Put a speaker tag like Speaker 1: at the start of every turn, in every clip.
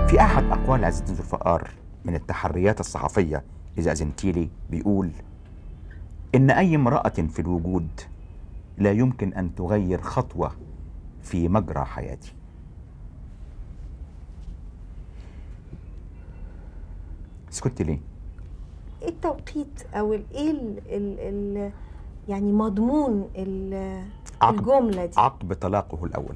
Speaker 1: في أحد أقوال عز الدين ذو الفقار من التحريات الصحفية إذا أذنت لي بيقول إن أي امرأة في الوجود لا يمكن أن تغير خطوة في مجرى حياتي سكت ليه؟
Speaker 2: ايه التوقيت او ال- ايه ال ال ال يعني مضمون ال-
Speaker 1: عقب-
Speaker 2: الجمله دي
Speaker 1: عقب طلاقه الأول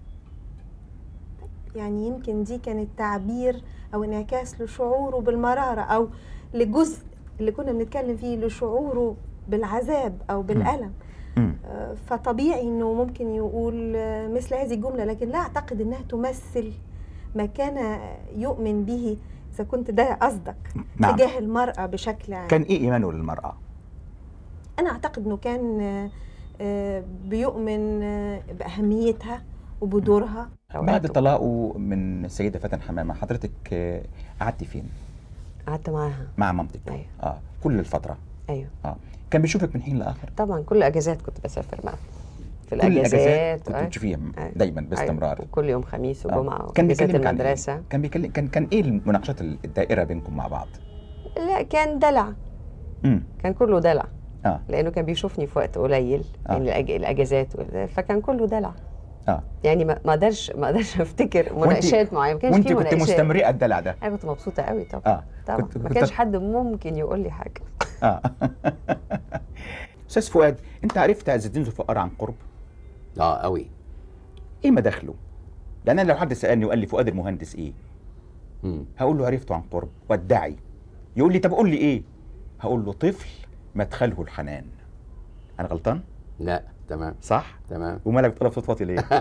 Speaker 2: يعني يمكن دي كانت تعبير او انعكاس لشعوره بالمراره او لجزء اللي كنا بنتكلم فيه لشعوره بالعذاب او بالالم
Speaker 1: مم.
Speaker 2: آه، فطبيعي انه ممكن يقول آه، مثل هذه الجمله لكن لا اعتقد انها تمثل ما كان يؤمن به اذا كنت ده قصدك
Speaker 1: نعم.
Speaker 2: تجاه المراه بشكل عام
Speaker 1: كان إيه إيمانه للمرأة؟
Speaker 2: انا اعتقد انه كان آه، آه، بيؤمن آه، باهميتها وبدورها
Speaker 1: بعد طلاقه من السيدة فاتن حمامة حضرتك آه، قعدتي فين؟
Speaker 3: قعدت معاها
Speaker 1: مع مامتك
Speaker 3: أيوة.
Speaker 1: اه كل الفترة
Speaker 3: ايوه
Speaker 1: اه كان بيشوفك من حين لآخر
Speaker 3: طبعا كل الاجازات كنت بسافر معاها في
Speaker 1: كل الأجازات
Speaker 3: الاجازات
Speaker 1: كنت
Speaker 3: أيوة.
Speaker 1: بتشوفيها
Speaker 3: أيوة.
Speaker 1: دايما باستمرار
Speaker 3: أيوة. كل يوم خميس
Speaker 1: آه.
Speaker 3: وجمعه
Speaker 1: كان
Speaker 3: واجازات
Speaker 1: بيكلمك عن
Speaker 3: المدرسه
Speaker 1: إيه؟ كان بيكلم كان كان ايه المناقشات الدائره بينكم مع بعض؟
Speaker 3: لا كان دلع
Speaker 1: امم
Speaker 3: كان كله دلع
Speaker 1: اه
Speaker 3: لانه كان بيشوفني في وقت قليل
Speaker 1: آه.
Speaker 3: يعني الأج- الاجازات وال- فكان كله دلع
Speaker 1: اه
Speaker 3: يعني ما ما اقدرش ما اقدرش افتكر مناقشات معينه ما كانش
Speaker 1: وانت
Speaker 3: في
Speaker 1: كنت
Speaker 3: مناقشات
Speaker 1: مستمرئه الدلع ده
Speaker 3: انا كنت مبسوطه قوي طبعا
Speaker 1: اه
Speaker 3: طبعا
Speaker 1: كنت-
Speaker 3: ما
Speaker 1: كنت-
Speaker 3: كانش حد ممكن يقول لي حاجه
Speaker 1: اه استاذ فؤاد انت عرفت عز الدين ذو الفقار عن قرب؟
Speaker 4: اه قوي
Speaker 1: ايه مداخله؟ لان انا لو حد سالني وقال لي فؤاد المهندس ايه؟
Speaker 4: مم.
Speaker 1: هقول له عرفته عن قرب وادعي يقول لي طب قول لي ايه؟ هقول له طفل مدخله الحنان انا غلطان؟
Speaker 4: لا تمام
Speaker 1: صح؟
Speaker 4: تمام
Speaker 1: ومالك بتقول بصوت واطي ليه؟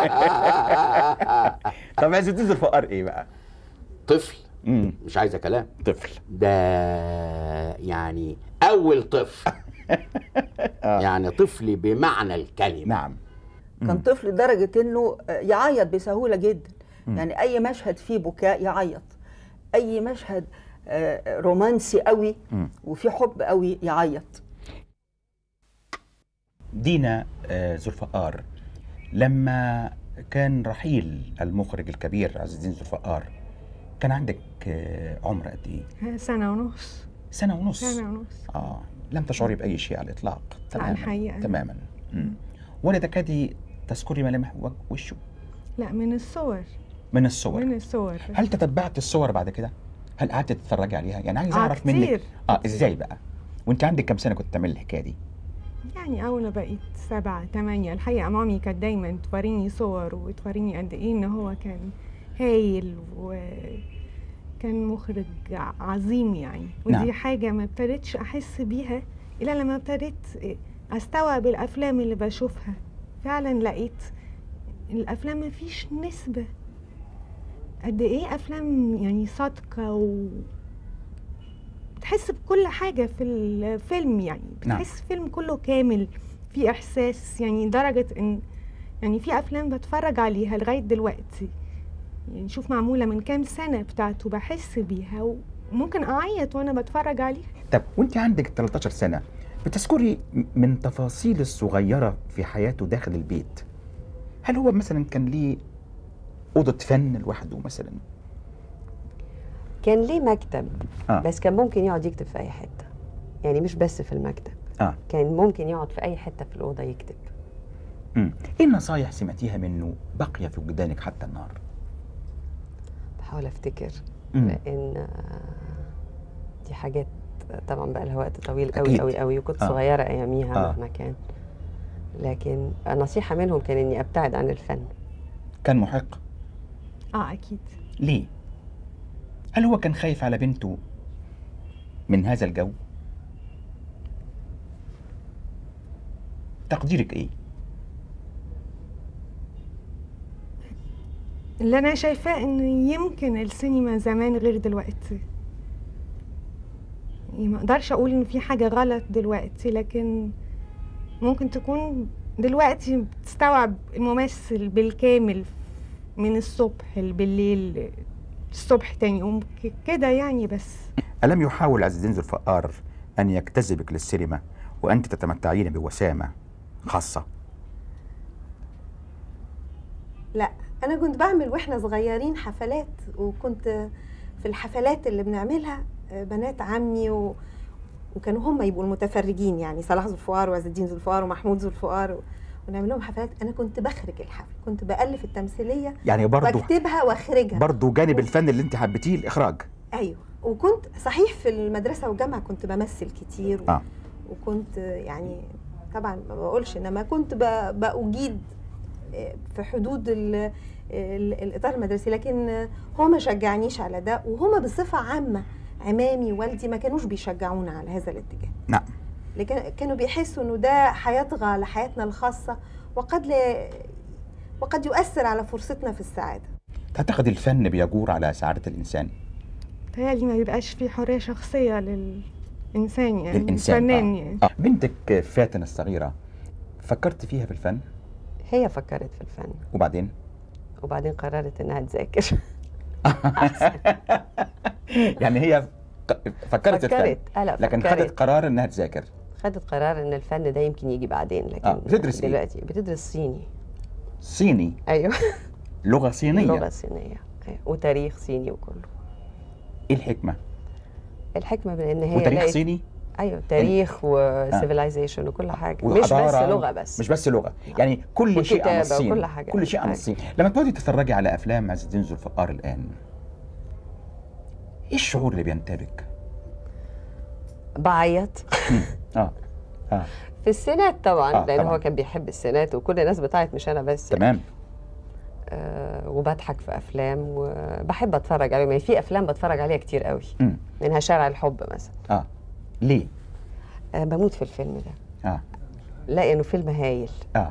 Speaker 1: طب عز الدين ذو الفقار ايه بقى؟
Speaker 4: طفل
Speaker 1: امم
Speaker 4: مش عايزه كلام
Speaker 1: طفل
Speaker 4: ده يعني اول طفل يعني طفل بمعنى الكلمه
Speaker 1: نعم
Speaker 5: كان طفل لدرجه انه يعيط بسهوله جدا
Speaker 1: مم.
Speaker 5: يعني اي مشهد فيه بكاء يعيط اي مشهد آه، رومانسي قوي
Speaker 1: مم.
Speaker 5: وفي حب قوي يعيط
Speaker 1: دينا آه، ذو الفقار لما كان رحيل المخرج الكبير عز الدين ذو الفقار كان عندك آه، عمر قد ايه؟
Speaker 6: سنة ونص
Speaker 1: سنة ونص
Speaker 6: سنة ونص
Speaker 1: اه لم تشعري بأي شيء على الإطلاق تماما
Speaker 6: الحقيقة.
Speaker 1: تماما مم. ولا تكادي تذكري ملامح و- وشه
Speaker 6: لا من الصور
Speaker 1: من الصور
Speaker 6: من الصور
Speaker 1: هل تتبعت الصور بعد كده؟ هل قعدت تتفرجي عليها؟ يعني عايز
Speaker 6: آه،
Speaker 1: أعرف منك
Speaker 6: كتير.
Speaker 1: اه ازاي بقى؟ وانت عندك كام سنة كنت تعملي الحكاية دي؟
Speaker 6: يعني أول ما بقيت سبعة تمانية الحقيقة مامي كانت دايما توريني صور وتوريني قد إيه إن هو كان هايل وكان مخرج ع- عظيم يعني ودي
Speaker 1: نعم.
Speaker 6: حاجة ما ابتديتش أحس بيها إلا لما ابتديت أستوعب الأفلام اللي بشوفها فعلا لقيت الأفلام مفيش نسبة قد إيه أفلام يعني صادقة و بتحس بكل حاجة في الفيلم يعني
Speaker 1: نعم.
Speaker 6: بتحس فيلم كله كامل في إحساس يعني درجة إن يعني في أفلام بتفرج عليها لغاية دلوقتي يعني شوف معمولة من كام سنة بتاعته بحس بيها وممكن أعيط وأنا بتفرج عليها
Speaker 1: طب وانت عندك 13 سنة بتذكري م- من تفاصيل الصغيرة في حياته داخل البيت هل هو مثلا كان ليه أوضة فن لوحده مثلا؟
Speaker 3: كان ليه مكتب
Speaker 1: آه.
Speaker 3: بس كان ممكن يقعد يكتب في اي حته يعني مش بس في المكتب
Speaker 1: اه
Speaker 3: كان ممكن يقعد في اي حته في الاوضه يكتب
Speaker 1: امم ايه النصايح سمعتيها منه باقية في وجدانك حتى النهار؟
Speaker 3: بحاول افتكر
Speaker 1: مم.
Speaker 3: لان آه، دي حاجات طبعا بقى لها وقت طويل قوي
Speaker 1: أكيد.
Speaker 3: قوي قوي وكنت
Speaker 1: آه.
Speaker 3: صغيره اياميها
Speaker 1: آه.
Speaker 3: مهما كان لكن نصيحه منهم كان اني ابتعد عن الفن
Speaker 1: كان محق
Speaker 6: آه أكيد
Speaker 1: ليه؟ هل هو كان خايف على بنته من هذا الجو؟ تقديرك ايه؟
Speaker 6: اللي أنا شايفاه إن يمكن السينما زمان غير دلوقتي يعني ما أقدرش أقول إن في حاجة غلط دلوقتي لكن ممكن تكون دلوقتي بتستوعب الممثل بالكامل من الصبح بالليل الصبح تاني يوم ك- كده يعني بس
Speaker 1: ألم يحاول عز الدين ذو الفقار أن يجتذبك للسينما وأنت تتمتعين بوسامة خاصة؟
Speaker 2: لا انا كنت بعمل واحنا صغيرين حفلات وكنت في الحفلات اللي بنعملها آه، بنات عمي و... وكانوا هم يبقوا المتفرجين يعني صلاح ذو الفقار وعز الدين ذو الفقار ومحمود ذو الفقار و... ونعمل لهم حفلات انا كنت بخرج الحفل كنت بالف التمثيليه
Speaker 1: يعني برضو
Speaker 2: بكتبها واخرجها
Speaker 1: برضو جانب الفن اللي انت حبيتيه الاخراج
Speaker 2: ايوه وكنت صحيح في المدرسه والجامعه كنت بمثل كتير و...
Speaker 1: آه.
Speaker 2: وكنت يعني طبعا ما بقولش انما كنت ب... باجيد في حدود ال... ال... الاطار المدرسي لكن هو ما شجعنيش على ده وهما بصفه عامه عمامي والدي ما كانوش بيشجعونا على هذا الاتجاه
Speaker 1: نعم
Speaker 2: لكن كانوا بيحسوا انه ده هيطغى على حياتنا الخاصه وقد لا وقد يؤثر على فرصتنا في السعاده
Speaker 1: تعتقد الفن بيجور على سعادة الإنسان
Speaker 6: تهيألي ما بيبقاش في حرية شخصية للإنسان يعني
Speaker 1: للإنسان
Speaker 6: الفنان
Speaker 1: آه.
Speaker 6: يعني
Speaker 1: آه. بنتك فاتن الصغيرة فكرت فيها في الفن
Speaker 3: هي فكرت في الفن
Speaker 1: وبعدين
Speaker 3: وبعدين قررت انها تذاكر
Speaker 1: يعني هي ق- فكرت في
Speaker 3: فكرت
Speaker 1: الفن
Speaker 3: آه لا
Speaker 1: لكن
Speaker 3: فكرت.
Speaker 1: خدت قرار انها تذاكر
Speaker 3: خدت قرار ان الفن ده يمكن يجي بعدين لكن
Speaker 1: آه، بتدرس إيه؟
Speaker 3: دلوقتي بتدرس صيني
Speaker 1: صيني
Speaker 3: ايوه
Speaker 1: لغة صينية
Speaker 3: لغه صينيه أيوة. وتاريخ صيني وكله
Speaker 1: ايه الحكمة
Speaker 3: الحكمه من ان هي
Speaker 1: وتاريخ
Speaker 3: لقت-
Speaker 1: صيني
Speaker 3: ايوه تاريخ وسيفيلايزيشن وكل حاجه مش بس
Speaker 1: وحضارة
Speaker 3: لغه بس
Speaker 1: مش بس لغة يعني كل شيء عن
Speaker 3: وكتابة
Speaker 1: الصين
Speaker 3: وكل حاجة.
Speaker 1: كل شيء عن
Speaker 3: حاجة.
Speaker 1: الصين لما تقعدي تتفرجي على افلام عز الدين ذو الفقار الان ايه الشعور اللي بينتابك؟
Speaker 3: بعيط
Speaker 1: اه اه
Speaker 3: في السينات طبعا
Speaker 1: آه،
Speaker 3: لان
Speaker 1: طبعاً.
Speaker 3: هو كان بيحب السينات وكل الناس بتعيط مش انا بس يعني.
Speaker 1: تمام
Speaker 3: آه وبضحك في افلام وبحب اتفرج عليهم يعني في افلام بتفرج عليها كتير قوي
Speaker 1: مم.
Speaker 3: منها شارع الحب مثلا
Speaker 1: اه ليه؟
Speaker 3: آه بموت في الفيلم ده
Speaker 1: اه
Speaker 3: لا انه فيلم هايل
Speaker 1: اه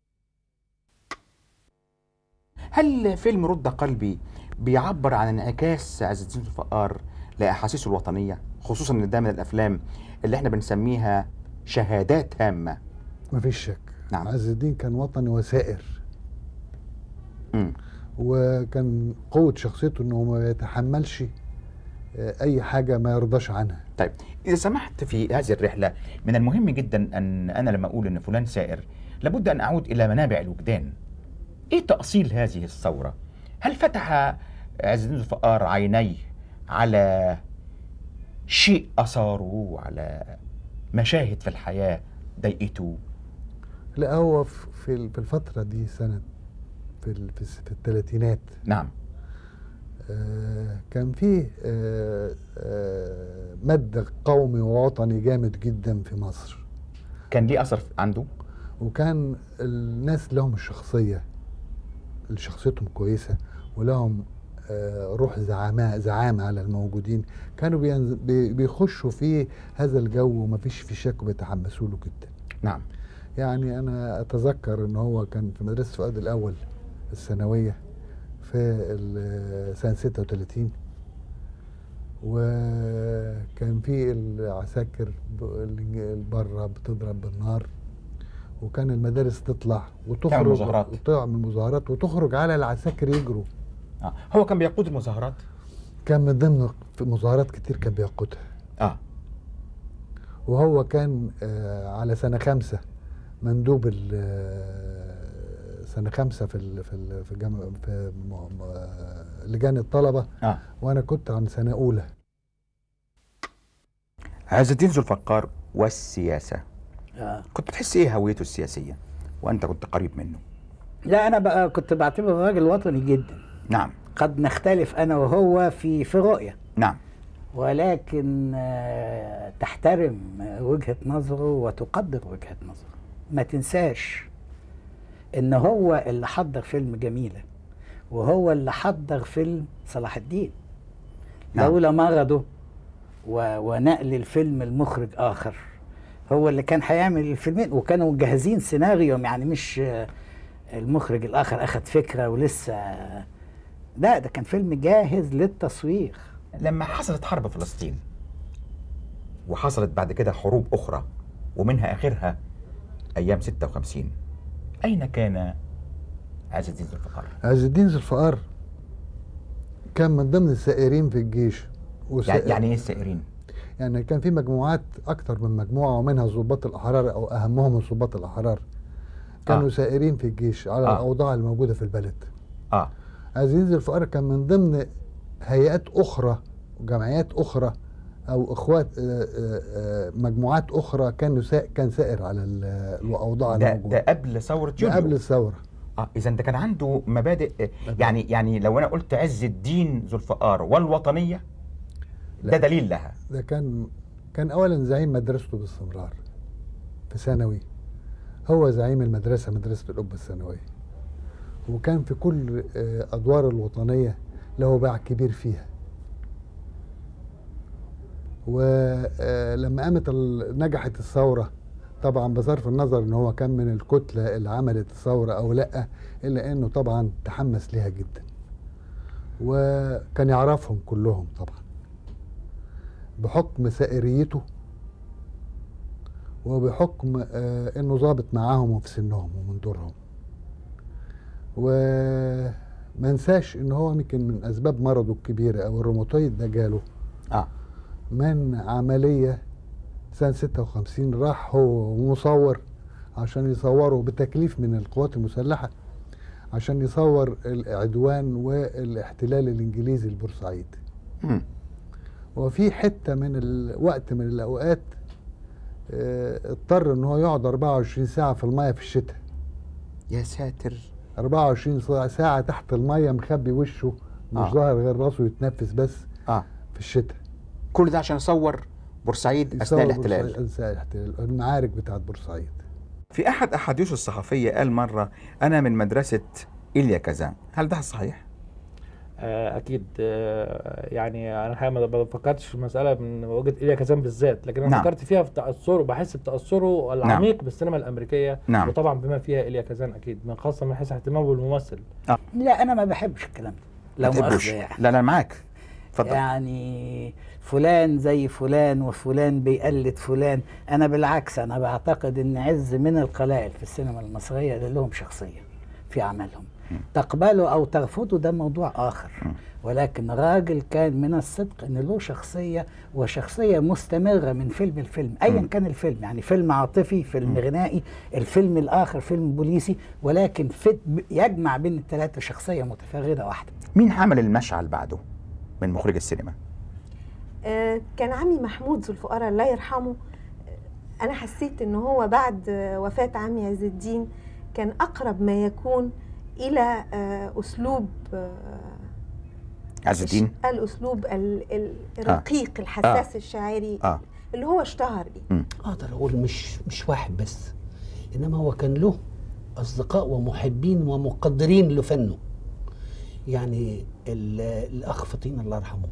Speaker 1: هل فيلم رد قلبي بيعبر عن انعكاس عز الدين ذو الفقار لاحاسيسه الوطنيه خصوصا ان ده من الافلام اللي احنا بنسميها شهادات هامه
Speaker 7: ما فيش شك
Speaker 1: نعم.
Speaker 7: عز الدين كان وطني وسائر
Speaker 1: مم.
Speaker 7: وكان قوة شخصيته انه ما يتحملش آه، اي حاجة ما يرضاش عنها
Speaker 1: طيب إذا سمحت في هذه الرحلة من المهم جدا أن أنا لما أقول أن فلان سائر لابد أن أعود إلى منابع الوجدان إيه تأصيل هذه الثورة؟ هل فتح عز الدين ذو الفقار عينيه على شيء أثاره على مشاهد في الحياة ضايقته؟
Speaker 7: لا هو في في في الفترة دي سنة في ال- في الس- في الثلاثينات
Speaker 1: نعم
Speaker 7: آه، كان فيه آه، آه، مد قومي ووطني جامد جدا في مصر
Speaker 1: كان ليه أثر عنده؟
Speaker 7: وكان الناس لهم الشخصية اللي شخصيتهم كويسة ولهم آه، روح زعامة زعامة على الموجودين كانوا بينز- بي- بيخشوا في هذا الجو ومفيش في شك وبيتحمسوا له جدا
Speaker 1: نعم
Speaker 7: يعني أنا أتذكر إن هو كان في مدرسة فؤاد الأول الثانوية في ال- سنة 36 وكان في العساكر ب- اللي بره بتضرب بالنار وكان المدارس تطلع وتخرج
Speaker 1: مظاهرات.
Speaker 7: وتعمل مظاهرات وتخرج على العساكر يجروا
Speaker 1: آه. هو كان بيقود المظاهرات؟
Speaker 7: كان من ضمن في مظاهرات كتير كان بيقودها
Speaker 1: آه
Speaker 7: وهو كان آه، على سنة خمسة مندوب ال- آه، سنة خمسة في ال في ال في جامعة في م- م- لجان الطلبة
Speaker 1: آه
Speaker 7: وأنا كنت عن سنة أولى
Speaker 1: عز الدين ذو الفقار والسياسة
Speaker 8: آه.
Speaker 1: كنت بتحس إيه هويته السياسية؟ وأنت كنت قريب منه
Speaker 8: لا انا بقى كنت بعتبره راجل وطني جدا
Speaker 1: نعم
Speaker 8: قد نختلف انا وهو في في رؤيه
Speaker 1: نعم
Speaker 8: ولكن آه، تحترم وجهه نظره وتقدر وجهه نظره ما تنساش ان هو اللي حضر فيلم جميله وهو اللي حضر فيلم صلاح الدين
Speaker 1: نعم.
Speaker 8: لولا مرضه و- ونقل الفيلم لمخرج اخر هو اللي كان هيعمل الفيلمين وكانوا مجهزين سيناريو يعني مش آه، المخرج الاخر اخذ فكره ولسه لا ده كان فيلم جاهز للتصوير
Speaker 1: لما حصلت حرب فلسطين وحصلت بعد كده حروب أخرى ومنها آخرها أيام 56 أين كان عز الدين ذو الفقار؟
Speaker 7: عز الدين ذو الفقار كان من ضمن السائرين في الجيش وسا-
Speaker 1: يعني يعني إيه السائرين؟
Speaker 7: يعني كان في مجموعات أكتر من مجموعة ومنها ضباط الأحرار أو أهمهم ضباط الأحرار كانوا
Speaker 1: آه.
Speaker 7: سائرين في الجيش على
Speaker 1: آه.
Speaker 7: الأوضاع الموجودة في البلد
Speaker 1: اه
Speaker 7: عزيز الفقراء كان من ضمن هيئات اخرى وجمعيات اخرى او اخوات آه، آه، آه، مجموعات اخرى كانوا سا كان سائر على ال- الاوضاع
Speaker 1: ده
Speaker 7: الموجوده
Speaker 1: ده قبل ثوره
Speaker 7: ده
Speaker 1: يوليو
Speaker 7: قبل الثوره
Speaker 1: اه اذا ده كان عنده مبادئ آه، يعني يعني لو انا قلت عز الدين ذو الفقار والوطنيه
Speaker 7: لا.
Speaker 1: ده دليل لها
Speaker 7: ده كان كان اولا زعيم مدرسته باستمرار في ثانوي هو زعيم المدرسه مدرسه القبه الثانويه وكان في كل آه، ادوار الوطنيه له باع كبير فيها ولما قامت ال- نجحت الثوره طبعا بصرف النظر ان هو كان من الكتله اللي عملت الثوره او لا الا انه طبعا تحمس ليها جدا وكان يعرفهم كلهم طبعا بحكم سائريته وبحكم آه انه ظابط معاهم وفي سنهم ومن دورهم وما انساش ان هو يمكن من اسباب مرضه الكبيره او الروماتويد ده جاله
Speaker 1: اه
Speaker 7: من عمليه سنه 56 راح هو ومصور عشان يصوروا بتكليف من القوات المسلحه عشان يصور العدوان والاحتلال الانجليزي لبورسعيد
Speaker 1: مم.
Speaker 7: وفي حته من الوقت من الاوقات آه، اضطر ان هو يقعد 24 ساعه في الميه في الشتاء
Speaker 1: يا ساتر
Speaker 7: 24 ساعه ساعة تحت الميه مخبي وشه مش
Speaker 1: آه.
Speaker 7: ظاهر غير راسه يتنفس بس
Speaker 1: اه
Speaker 7: في الشتاء
Speaker 1: كل ده عشان يصور بورسعيد اثناء
Speaker 7: يصور
Speaker 1: الاحتلال
Speaker 7: بورسعيد- اثناء الاحتلال المعارك بتاعت بورسعيد
Speaker 1: في احد احاديثه الصحفيه قال مره انا من مدرسه ايليا كازان هل ده صحيح
Speaker 9: آه، اكيد آه، يعني انا الحقيقه ما ما فكرتش في المساله من وجهه ايليا كازان بالذات لكن انا
Speaker 1: نعم.
Speaker 9: فكرت فيها في تاثره بحس بتاثره العميق بالسينما الامريكيه
Speaker 1: نعم.
Speaker 9: وطبعا بما فيها ايليا كازان اكيد من خاصه من حيث اهتمامه بالممثل
Speaker 8: لا انا ما بحبش الكلام ده لا
Speaker 1: ما تحبوش.
Speaker 8: مؤاخذه يعني
Speaker 1: لا لا معاك اتفضل
Speaker 8: يعني فلان زي فلان وفلان بيقلد فلان انا بالعكس انا بعتقد ان عز من القلائل في السينما المصريه اللي لهم شخصيه في اعمالهم تقبله او ترفضه ده موضوع اخر ولكن راجل كان من الصدق ان له شخصيه وشخصيه مستمره من فيلم لفيلم ايا كان الفيلم يعني فيلم عاطفي فيلم غنائي الفيلم الاخر فيلم بوليسي ولكن في يجمع بين الثلاثه شخصيه متفرده واحده
Speaker 1: مين حمل المشعل بعده من مخرج السينما
Speaker 2: آه، كان عمي محمود ذو الفقراء الله يرحمه آه، انا حسيت ان هو بعد آه، وفاه عمي عز الدين كان اقرب ما يكون الى آه، اسلوب آه،
Speaker 1: عز الدين
Speaker 2: الاسلوب ال- ال- الرقيق الحساس الشاعري
Speaker 1: اه
Speaker 2: اللي هو اشتهر بيه
Speaker 10: اقدر اقول مش مش واحد بس انما هو كان له اصدقاء ومحبين ومقدرين لفنه يعني ال- الاخ فطين الله يرحمه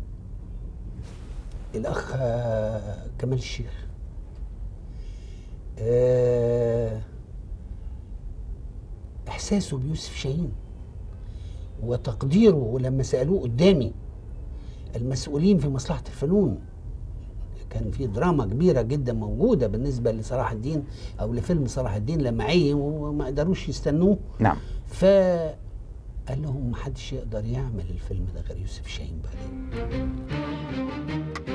Speaker 10: الاخ آه، كمال الشيخ آه، احساسه بيوسف شاهين وتقديره لما سالوه قدامي المسؤولين في مصلحه الفنون كان في دراما كبيره جدا موجوده بالنسبه لصلاح الدين او لفيلم صلاح الدين لما عين وما قدروش يستنوه
Speaker 1: نعم
Speaker 10: ف قال لهم ما حدش يقدر يعمل الفيلم ده غير يوسف شاهين بعدين